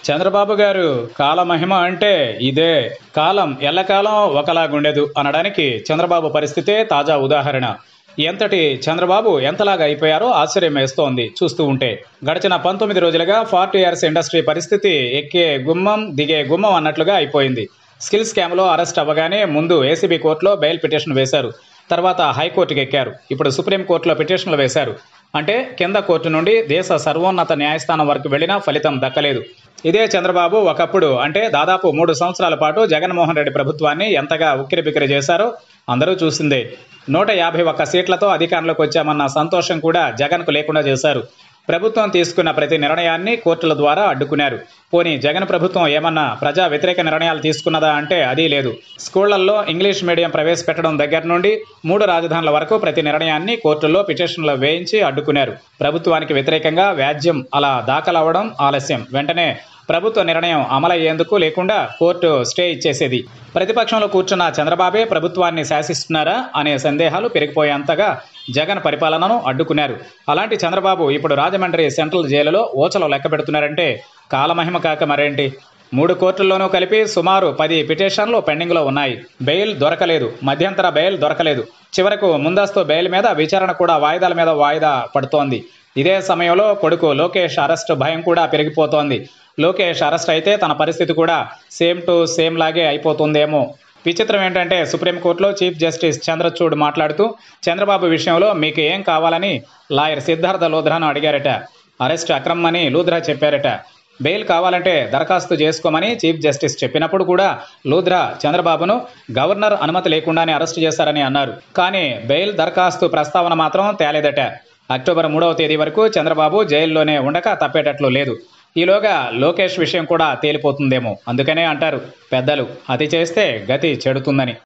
చంద్రబాబు గారు కాలమహిమ అంటే ఇదే కాలం ఎల్లకాలం ఒకలాగుండేదు అనడానికి చంద్రబాబు పరిస్థితే తాజా ఉదాహరణ ఎంతటి చంద్రబాబు ఎంతలాగా అయిపోయారో ఆశ్చర్యం వేస్తోంది చూస్తూ ఉంటే గడిచిన పంతొమ్మిది రోజులుగా ఫార్టీ ఇయర్స్ ఇండస్ట్రీ పరిస్థితి ఎక్కే గుమ్మం దిగే గుమ్మం అన్నట్లుగా అయిపోయింది స్కిల్ స్కామ్లో అరెస్ట్ అవ్వగానే ముందు ఏసీబీ కోర్టులో బెయిల్ పిటిషన్ వేశారు తర్వాత హైకోర్టుకి ఎక్కారు ఇప్పుడు సుప్రీంకోర్టులో పిటిషన్లు వేశారు అంటే కింద కోర్టు నుండి దేశ సర్వోన్నత న్యాయస్థానం వరకు వెళ్లినా ఫలితం దక్కలేదు ఇదే చంద్రబాబు ఒకప్పుడు అంటే దాదాపు మూడు సంవత్సరాల పాటు జగన్మోహన్ రెడ్డి ప్రభుత్వాన్ని ఎంతగా ఉక్కిరిబిక్కిరి చేశారో అందరూ చూసిందే నూట యాభై ఒక్క సీట్లతో అధికారంలోకి వచ్చామన్న సంతోషం కూడా జగన్కు లేకుండా చేశారు ప్రభుత్వం తీసుకున్న ప్రతి నిర్ణయాన్ని కోర్టుల ద్వారా అడ్డుకున్నారు పోనీ జగన్ ప్రభుత్వం ఏమన్నా ప్రజా వ్యతిరేక నిర్ణయాలు తీసుకున్నదా అంటే అది లేదు స్కూళ్లలో ఇంగ్లీష్ మీడియం ప్రవేశపెట్టడం దగ్గర నుండి మూడు రాజధానుల వరకు ప్రతి నిర్ణయాన్ని కోర్టుల్లో పిటిషన్లు వేయించి అడ్డుకున్నారు ప్రభుత్వానికి వ్యతిరేకంగా వ్యాజ్యం అలా దాఖలవ్వడం ఆలస్యం వెంటనే ప్రభుత్వ నిర్ణయం అమలయ్యేందుకు లేకుండా కోర్టు స్టే ఇచ్చేసేది ప్రతిపక్షంలో కూర్చున్న చంద్రబాబే ప్రభుత్వాన్ని శాసిస్తున్నారా అనే సందేహాలు పెరిగిపోయేంతగా జగన్ పరిపాలనను అడ్డుకున్నారు అలాంటి చంద్రబాబు ఇప్పుడు రాజమండ్రి సెంట్రల్ జైలులో ఓచలు లెక్క పెడుతున్నారంటే కాలమహిమ కాక మరేంటి మూడు కోర్టుల్లోనూ కలిపి సుమారు పది పిటిషన్లు పెండింగ్లో ఉన్నాయి బెయిల్ దొరకలేదు మధ్యంతర బెయిల్ దొరకలేదు చివరకు ముందస్తు బెయిల్ మీద విచారణ కూడా వాయిదాల మీద వాయిదా పడుతోంది ఇదే సమయంలో కొడుకు లోకేష్ అరెస్టు భయం కూడా పెరిగిపోతోంది లోకేష్ అరెస్ట్ అయితే తన పరిస్థితి కూడా సేమ్ టు సేమ్ లాగే అయిపోతుందేమో విచిత్రం ఏంటంటే సుప్రీంకోర్టులో చీఫ్ జస్టిస్ చంద్రచూడ్ మాట్లాడుతూ చంద్రబాబు విషయంలో మీకు ఏం కావాలని లాయర్ సిద్ధార్థ లూధ్రాను అడిగారట అరెస్ట్ అక్రమని లూధ్రా చెప్పారట బెయిల్ కావాలంటే దరఖాస్తు చేసుకోమని చీఫ్ జస్టిస్ చెప్పినప్పుడు కూడా లూధ్రా చంద్రబాబును గవర్నర్ అనుమతి లేకుండానే అరెస్టు చేశారని అన్నారు కానీ బెయిల్ దరఖాస్తు ప్రస్తావన మాత్రం తేలేదట అక్టోబర్ మూడవ తేదీ వరకు చంద్రబాబు జైల్లోనే ఉండక తప్పేటట్లు లేదు ఈలోగా లోకేష్ విషయం కూడా తేలిపోతుందేమో అందుకనే అంటారు పెద్దలు అతి చేస్తే గతి చెడుతుందని